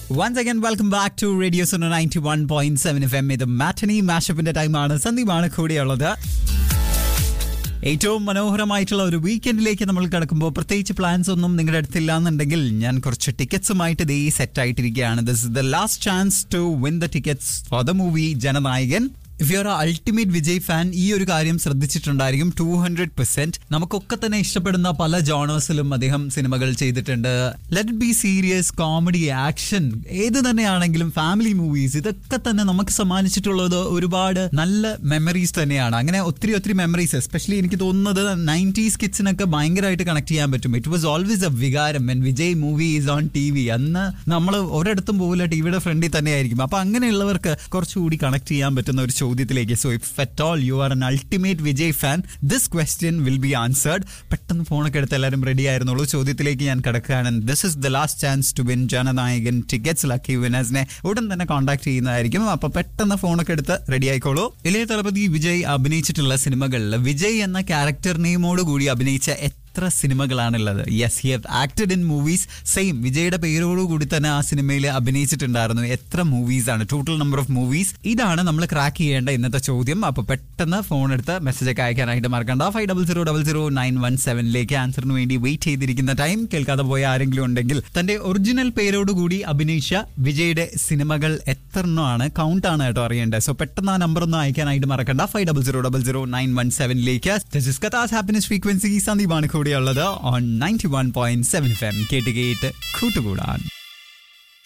once again welcome back to radio Sono ninety one point seven F M ഇത് matinee മാഷപ്പിന്റെ ടൈമാണ് സന്ദീപാണ് കൂടെയുള്ളത് ഏറ്റവും മനോഹരമായിട്ടുള്ള ഒരു വീക്കെൻഡിലേക്ക് നമ്മൾ കിടക്കുമ്പോൾ പ്രത്യേകിച്ച് പ്ലാൻസ് ഒന്നും നിങ്ങളുടെ അടുത്തില്ല എന്നുണ്ടെങ്കിൽ ഞാൻ കുറച്ച് ടിക്കറ്റ്സുമായിട്ട് ദേ സെറ്റ് ആയിട്ടിരിക്കുകയാണ് this is the last chance to win the tickets for the movie Jananayakan if you are ultimate Vijay fan ഈ ഒരു കാര്യം ശ്രദ്ധിച്ചിട്ടുണ്ടായിരിക്കും ടു ഹൺഡ്രഡ് പെർസെന്റ് നമുക്കൊക്കെ തന്നെ ഇഷ്ടപ്പെടുന്ന പല ജോണേഴ്സിലും അദ്ദേഹം സിനിമകൾ ചെയ്തിട്ടുണ്ട് let be serious comedy action ഏത് തന്നെയാണെങ്കിലും ഫാമിലി മൂവീസ് ഇതൊക്കെ തന്നെ നമുക്ക് സമ്മാനിച്ചിട്ടുള്ളത് ഒരുപാട് നല്ല മെമ്മറീസ് തന്നെയാണ് അങ്ങനെ ഒത്തിരി ഒത്തിരി മെമ്മറീസ് എസ്പെഷ്യലി എനിക്ക് തോന്നുന്നത് നയൻറ്റീസ് കിഡ്സിനൊക്കെ ഭയങ്കരമായിട്ട് കണക്ട് ചെയ്യാൻ പറ്റും ഇറ്റ് വാസ് ഓൾവേസ് എ വികാരം when Vijay movie is on T V അന്ന് നമ്മൾ ഒരിടത്തും പോകില്ല ടിവിയുടെ ഫ്രണ്ടിൽ തന്നെയായിരിക്കും അപ്പൊ അങ്ങനെയുള്ളവർക്ക് കുറച്ചുകൂടി കണക്ട് ചെയ്യാൻ പറ്റുന്ന ഒരു ചോദ്യത്തിലേക്ക് so if at all you are an ultimate Vijay fan this question will be answered പെട്ടെന്ന് ഫോണൊക്കെ എടുത്ത് എല്ലാവരും റെഡി ആയിരുന്നുള്ളൂ ചോദ്യത്തിലേക്ക് ഞാൻ കിടക്കുകയാണ് this is the last chance to win Jananayakan tickets lucky വിനേഴ്സിനെ ഉടൻ തന്നെ കോൺടാക്ട് ചെയ്യുന്നതായിരിക്കും അപ്പൊ പെട്ടെന്ന് ഫോണൊക്കെ എടുത്ത് റെഡി ആയിക്കോളൂ ഇളയ തളപതി വിജയ് അഭിനയിച്ചിട്ടുള്ള സിനിമകളിൽ വിജയ് എന്ന ക്യാരക്ടർ നെയിമോട് കൂടി അഭിനയിച്ച എത്ര സിനിമകളാണുള്ളത് yes he have acted in movies same വിജയുടെ പേരോടുകൂടി തന്നെ ആ സിനിമയിൽ അഭിനയിച്ചിട്ടുണ്ടായിരുന്നു എത്ര മൂവീസ് ആണ് ടോട്ടൽ നമ്പർ ഓഫ് മൂവീസ് ഇതാണ് നമ്മൾ ക്രാക്ക് ചെയ്യേണ്ട ഇന്നത്തെ ചോദ്യം അപ്പൊ പെട്ടെന്ന് ഫോൺ എടുത്ത് മെസ്സേജ് ഒക്കെ അയക്കാനായിട്ട് മറക്കണ്ട five double zero double zero nine one സെവനിലേക്ക് ആൻസറിന് വേണ്ടി വെയിറ്റ് ചെയ്തിരിക്കുന്ന ടൈം കേൾക്കാതെ പോയ ആരെങ്കിലും ഉണ്ടെങ്കിൽ തന്റെ ഒറിജിനൽ പേരോടുകൂടി അഭിനയിച്ച വിജയുടെ സിനിമകൾ എത്ര എണ്ണമാണ് കൗണ്ട് ആണ് കേട്ടോ അറിയേണ്ടത് സോ പെട്ടെന്ന് ആ നമ്പർ ഒന്ന് അയക്കാനായിട്ട് മറക്കണ്ട five double zero double zero nine one സെവനിലേക്ക് ഹാപ്പിനെസ് ഫ്രീക്വൻസി സന്ദീപാണ് കൂടെയുള്ളത് on ninety one point seven F M കേട്ട് കേട്ട് കൂട്ടുകൂടാൻ